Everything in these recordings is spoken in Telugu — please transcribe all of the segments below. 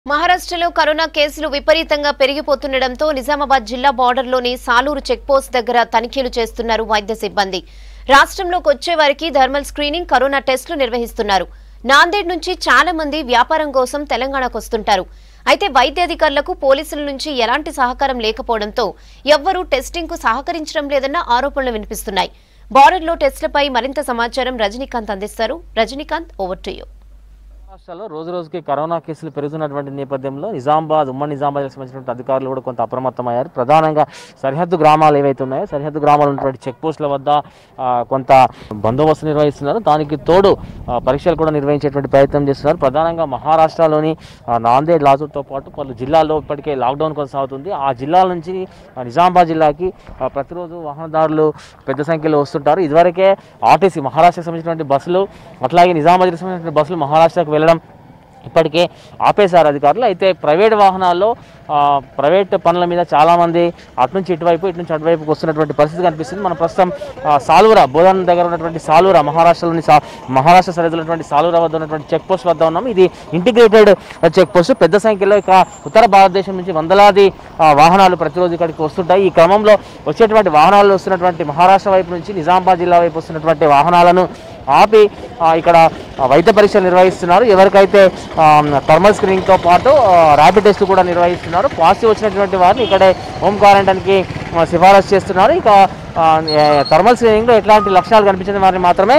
మహారాష్ట్రలో కరోనా కేసులు విపరీతంగా పెరిగిపోతుండటంతో నిజామాబాద్ జిల్లా బార్డర్లోని సాలూరు చెక్పోస్ట్ దగ్గర తనిఖీలు చేస్తున్నారు వైద్య సిబ్బంది రాష్ట్రంలోకి వచ్చే వారికి థర్మల్ స్క్రీనింగ్ కరోనా టెస్టులు నిర్వహిస్తున్నారు నాందేడ్ నుంచి చాలా మంది వ్యాపారం కోసం తెలంగాణకు వస్తుంటారు అయితే వైద్యాధికారులకు పోలీసుల నుంచి ఎలాంటి సహకారం లేకపోవడంతో ఎవ్వరూ టెస్టింగ్ కు సహకరించడం లేదన్న ఆరోపణలు వినిపిస్తున్నాయి బార్డర్లో టెస్టులపై మరింత సమాచారం రజనీకాంత్ అందిస్తారు రజనీకాంత్ ఓవర్ టు యూ రాష్ట్రాల్లో రోజు రోజుకి కరోనా కేసులు పెరుగుతున్నటువంటి నేపథ్యంలో నిజామాబాద్ ఉమ్మడి నిజామాబాద్కి సంబంధించిన అధికారులు కూడా కొంత అప్రమత్తమయ్యారు ప్రధానంగా సరిహద్దు గ్రామాలు ఏవైతే ఉన్నాయో సరిహద్దు గ్రామాలు ఉన్నటువంటి చెక్ పోస్టుల వద్ద ఆ, కొంత బందోబస్తు నిర్వహిస్తున్నారు దానికి తోడు ఆ, పరీక్షలు కూడా నిర్వహించేటువంటి ప్రయత్నం చేస్తున్నారు ప్రధానంగా మహారాష్ట్రలోని ఆ, నాందేడ్ లాతూర్తో పాటు పలు జిల్లాల్లో ఇప్పటికే లాక్డౌన్ కొనసాగుతుంది ఆ జిల్లాల నుంచి ఆ, నిజామాబాద్ జిల్లాకి ఆ, ప్రతిరోజు వాహనదారులు పెద్ద సంఖ్యలో వస్తుంటారు ఇదివరకే ఆర్టీసీ మహారాష్ట్రకు సంబంధించినటువంటి బస్సులు అట్లాగే నిజామాబాద్కి సంబంధించిన బస్సులు మహారాష్ట్రకు వెళ్ళడం ఇప్పటికే ఆపేశారు అధికారులు అయితే ప్రైవేట్ వాహనాల్లో ఆ, ప్రైవేట్ పనుల మీద చాలామంది అటు నుంచి ఇటువైపు ఇటు నుంచి అటువైపుకి వస్తున్నటువంటి పరిస్థితి కనిపిస్తుంది మనం ప్రస్తుతం ఆ, సాలూరా బోధన్ దగ్గర ఉన్నటువంటి సాలూరా మహారాష్ట్రలోని సా మహారాష్ట్ర సరిహద్దులో ఉన్నటువంటి సాలూరా వద్ద ఉన్నటువంటి చెక్ పోస్ట్ వద్ద ఉన్నాం ఇది ఇంటిగ్రేటెడ్ చెక్ పోస్ట్ పెద్ద సంఖ్యలో ఇక ఉత్తర భారతదేశం నుంచి వందలాది ఆ, వాహనాలు ప్రతిరోజు ఇక్కడికి వస్తుంటాయి ఈ క్రమంలో వచ్చేటువంటి వాహనాలు వస్తున్నటువంటి మహారాష్ట్ర వైపు నుంచి నిజామాబాద్ జిల్లా వైపు వస్తున్నటువంటి వాహనాలను ఆపి ఆ, ఇక్కడ ఆ, వైద్య పరీక్షలు నిర్వహిస్తున్నారు ఎవరికైతే ఆ, థర్మల్ స్క్రీనింగ్తో పాటు ఆ, ర్యాపిడ్ టెస్ట్ కూడా నిర్వహిస్తున్నారు పాజిటివ్ వచ్చినటువంటి వారిని ఇక్కడే హోమ్ క్వారంటైన్కి ఆ, సిఫారసు చేస్తున్నారు ఇక ఆ, ఏ, థర్మల్ స్క్రీనింగ్లో ఎట్లాంటి లక్షణాలు కనిపించిన వారిని మాత్రమే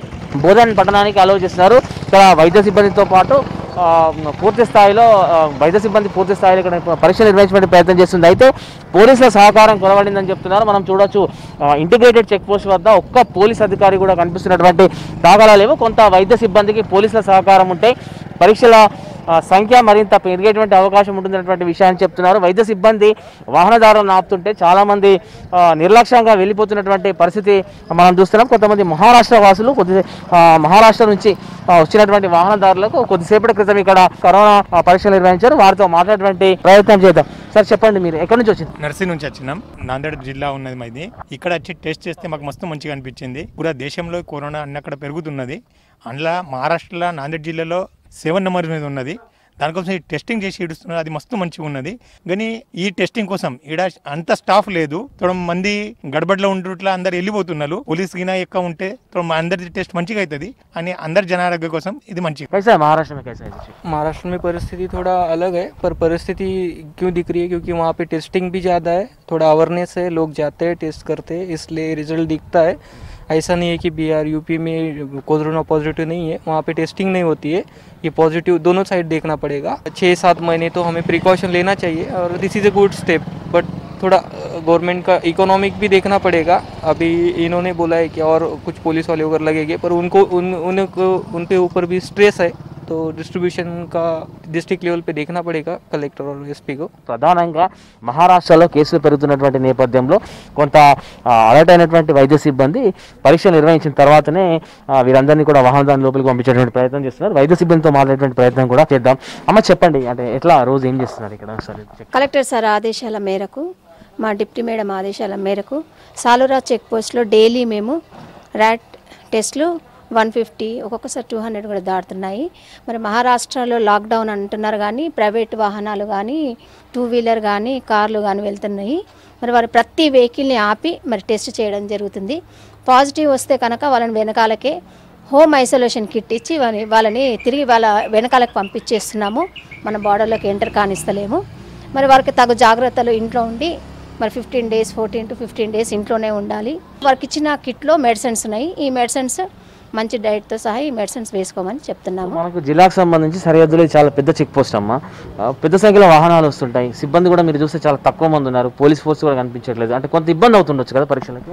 బోధన్ పట్టణానికి అలౌ చేస్తున్నారు ఇక్కడ వైద్య సిబ్బందితో పాటు ఆ, పూర్తి స్థాయిలో ఆ, వైద్య సిబ్బంది పూర్తి స్థాయిలో ఇక్కడ పరీక్షలు నిర్వహించడానికి ప్రయత్నం చేస్తుంది అయితే పోలీసుల సహకారం కొరవడిందని చెప్తున్నారు మనం చూడొచ్చు ఇంటిగ్రేటెడ్ చెక్ పోస్ట్ వద్ద ఒక్క పోలీస్ అధికారి కూడా కనిపిస్తున్నటువంటి దాఖలాలు లేవు కొంత వైద్య సిబ్బందికి పోలీసుల సహకారం ఉంటే పరీక్షల ఆ, సంఖ్య మరింత పెరిగేటువంటి అవకాశం ఉంటుందన్నటువంటి విషయాన్ని చెప్తున్నారు వైద్య సిబ్బంది వాహనదారులను ఆపుతుంటే చాలామంది ఆ, నిర్లక్ష్యంగా వెళ్ళిపోతున్నటువంటి పరిస్థితి మనం చూస్తున్నాం కొంతమంది మహారాష్ట్ర వాసులు కొద్ది ఆ, మహారాష్ట్ర నుంచి ఆ, వచ్చినటువంటి వాహనదారులకు కొద్దిసేపటి క్రితం ఇక్కడ కరోనా ఆ, పరీక్షలు నిర్వహించారు వారితో మాట్లాడేటువంటి ప్రయత్నం చేద్దాం సార్ చెప్పండి మీరు ఎక్కడి నుంచి వచ్చింది నర్సీ నుంచి వచ్చినాం నాందేడ్ జిల్లా ఉన్నది మాది ఇక్కడ వచ్చి టెస్ట్ చేస్తే మాకు మస్తు మంచిగా అనిపించింది పూరా దేశంలో కరోనా అన్ని అక్కడ పెరుగుతున్నది అందులో మహారాష్ట్రలో నాందేడ్ జిల్లాలో సెవెన్ నెంబర్ మీద ఉన్నది దానికోసం ఈ టెస్టింగ్ చేసి ఇడుస్తున్నారు అది మస్తు మంచిగా ఉన్నది కానీ ఈ టెస్టింగ్ కోసం ఈడ అంత స్టాఫ్ లేదు తొడ మంది గడబడిలో ఉంటుట్లా అందరు వెళ్ళిపోతున్నారు పోలీస్ గినా ఎక్కువ ఉంటే తొడ అందరి టెస్ట్ మంచిగా అవుతుంది అని అందరి జనారోగ్య కోసం ఇది మంచిగా कैसा है महाराष्ट्र में कैसा है सिचुएशन? महाराष्ट्र में परिस्थिति थोड़ा अलग है पर परिस्थिति क्यों दिख रही है क्योंकि वहाँ पे टेस्टिंग भी ज़्यादा है थोड़ा अवेयरनेस है लोग जाते हैं टेस्ट करते हैं इसलिए रिजल्ट दिखता है ऐसा नहीं है कि बिहार यूपी में कोरोना पॉजिटिव नहीं है वहाँ पे टेस्टिंग नहीं होती है ये पॉजिटिव दोनों साइड देखना पड़ेगा छः सात महीने तो हमें प्रिकॉशन लेना चाहिए और this is a good step but थोड़ा गवर्नमेंट का इकोनॉमिक भी देखना पड़ेगा अभी इन्होंने बोला है कि और कुछ पुलिस वाले वगैरह लगेंगे पर उनको उन उनको उन पे ऊपर भी स्ट्रेस है तो डिस्ट्रीब्यूशन का डिस्ट्रिक्ट लेवल पे देखना पड़ेगा कलेक्टर और एसपी को ప్రధానంగా మహారాష్ట్రలో కేసులు పెరుగుతున్నటువంటి నేపథ్యంలో కొంత ఆ, అలర్ట్ అయినటువంటి వైద్య సిబ్బంది పరీక్ష నిర్వహించిన తర్వాతనే ఆ, వీరందరినీ కూడా వాహనదాని లోపలికి పంపించేటువంటి ప్రయత్నం చేస్తున్నారు వైద్య సిబ్బందితో మాట్లాడేటువంటి ప్రయత్నం కూడా చేద్దాం అమ్మ చెప్పండి అంటే ఎట్లా రోజు ఏం చేస్తున్నారు ఇక్కడ ఒకసారి చెప్పండి. కలెక్టర్ సార్ ఆదేశాల మేరకు మా డిప్యూటీ మేడం ఆదేశాల మేరకు సాలురా చెక్ పోస్ట్లో డైలీ మేము ర్యాట్ టెస్ట్లు వన్ ఫిఫ్టీ ఒక్కొక్కసారి టూ హండ్రెడ్ కూడా దాటుతున్నాయి మరి మహారాష్ట్రలో లాక్డౌన్ అంటున్నారు కానీ ప్రైవేట్ వాహనాలు కానీ టూ వీలర్ కానీ కార్లు కానీ వెళ్తున్నాయి మరి వారు ప్రతి వెహికల్ని ఆపి మరి టెస్ట్ చేయడం జరుగుతుంది పాజిటివ్ వస్తే కనుక వాళ్ళని వెనకాలకే హోమ్ ఐసోలేషన్ కిట్ ఇచ్చి వాళ్ళని వాళ్ళని తిరిగి వాళ్ళ వెనకాలకు పంపించేస్తున్నాము మన బార్డర్లోకి ఎంటర్ కానిస్తలేము మరి వారికి తగు జాగ్రత్తలు ఇంట్లో ఉండి మరి fifteen days fourteen to fifteen days ఇంట్లోనే ఉండాలి వారికి ఇచ్చిన కిట్లో మెడిసిన్స్ ఉన్నాయి ఈ మెడిసిన్స్ మంచి డైట్తో సహా ఈ మెడిసిన్స్ వేసుకోమని చెప్తున్నాము మనకు జిల్లాకు సంబంధించి సరిహద్దులో ఇది చాలా పెద్ద చెక్ పోస్ట్ అమ్మ ఆ, పెద్ద సంఖ్యలో వాహనాలు వస్తుంటాయి సిబ్బంది కూడా మీరు చూస్తే చాలా తక్కువ మంది ఉన్నారు పోలీస్ ఫోర్స్ కూడా కనిపించట్లేదు అంటే కొంత ఇబ్బంది అవుతుండొచ్చు కదా పరీక్షలకి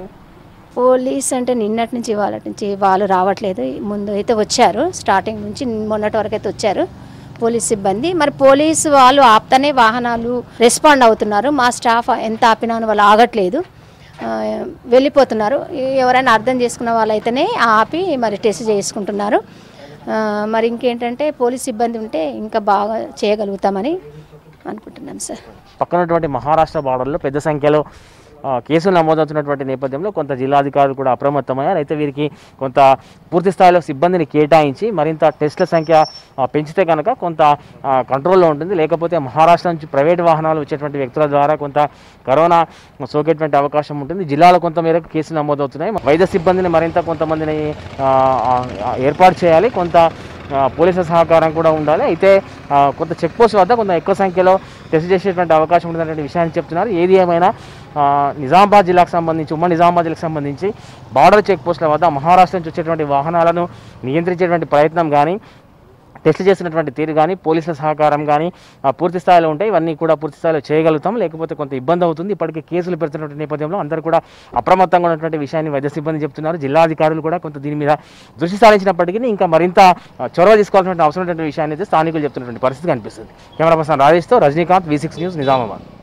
పోలీస్ అంటే నిన్నటి నుంచి వాళ్ళ నుంచి వాళ్ళు రావట్లేదు ముందు అయితే వచ్చారు స్టార్టింగ్ నుంచి మొన్నటి వరకు అయితే వచ్చారు పోలీస్ సిబ్బంది మరి పోలీస్ వాళ్ళు ఆపుతానే వాహనాలు రెస్పాండ్ అవుతున్నారు మా స్టాఫ్ ఎంత ఆపినా వాళ్ళు ఆగట్లేదు ఆ, వెళ్ళిపోతున్నారు ఎవరైనా అర్థం చేసుకున్న వాళ్ళైతేనే ఆపి మరి టెస్ట్ చేసుకుంటున్నారు ఆ, మరి ఇంకేంటంటే పోలీస్ సిబ్బంది ఉంటే ఇంకా బాగా చేయగలుగుతామని అనుకుంటున్నాను సార్ పక్కనటువంటి మహారాష్ట్ర బార్డర్లో పెద్ద సంఖ్యలో ఆ, కేసులు నమోదవుతున్నటువంటి నేపథ్యంలో కొంత జిల్లాధికారులు కూడా అప్రమత్తమయ్యారు అయితే వీరికి కొంత పూర్తి స్థాయిలో సిబ్బందిని కేటాయించి మరింత టెస్టుల సంఖ్య ఆ, పెంచితే కనుక కొంత ఆ, కంట్రోల్లో ఉంటుంది లేకపోతే మహారాష్ట్ర నుంచి ప్రైవేట్ వాహనాలు వచ్చేటువంటి వ్యక్తుల ద్వారా కొంత కరోనా సోకేటువంటి అవకాశం ఉంటుంది జిల్లాలో కొంత మేరకు కేసులు నమోదవుతున్నాయి వైద్య సిబ్బందిని మరింత కొంతమందిని ఆ, ఆ, ఆ, ఏర్పాటు చేయాలి కొంత ఆ, పోలీసుల సహకారం కూడా ఉండాలి అయితే ఆ, కొంత చెక్ పోస్ట్ వద్ద కొంత ఎక్కువ సంఖ్యలో టెస్ట్ చేసేటువంటి అవకాశం ఉంటుందనే విషయాన్ని చెప్తున్నారు ఏది ఏమైనా ఆ, నిజామాబాద్ జిల్లాకు సంబంధించి ఉమ్మడి నిజామాబాద్ జిల్లాకు సంబంధించి బార్డర్ చెక్ పోస్టుల వద్ద మహారాష్ట్ర నుంచి వచ్చేటువంటి వాహనాలను నియంత్రించేటువంటి ప్రయత్నం కానీ టెస్ట్ చేసినటువంటి తీరు కానీ పోలీసుల సహకారం కానీ ఆ, పూర్తి స్థాయిలో ఉంటాయి ఇవన్నీ కూడా పూర్తి స్థాయిలో చేయగలుగుతాం లేకపోతే కొంత ఇబ్బంది అవుతుంది ఇప్పటికే కేసులు పెడుతున్నటువంటి నేపథ్యంలో అందరూ కూడా అప్రమత్తంగా ఉన్నటువంటి విషయాన్ని వైద్య సిబ్బంది చెప్తున్నారు జిల్లాధికారులు కూడా కొంత దీని మీద దృష్టి సారించినప్పటికీ ఇంకా మరింత ఆ, చొరవ తీసుకోవాల్సిన అవసరం ఉన్నటువంటి విషయాన్ని అయితే స్థానికులు చెప్తున్నటువంటి పరిస్థితి కనిపిస్తుంది కెమెరా పర్సన్ రాజేష్తో Rajinikanth V six news Nizamabad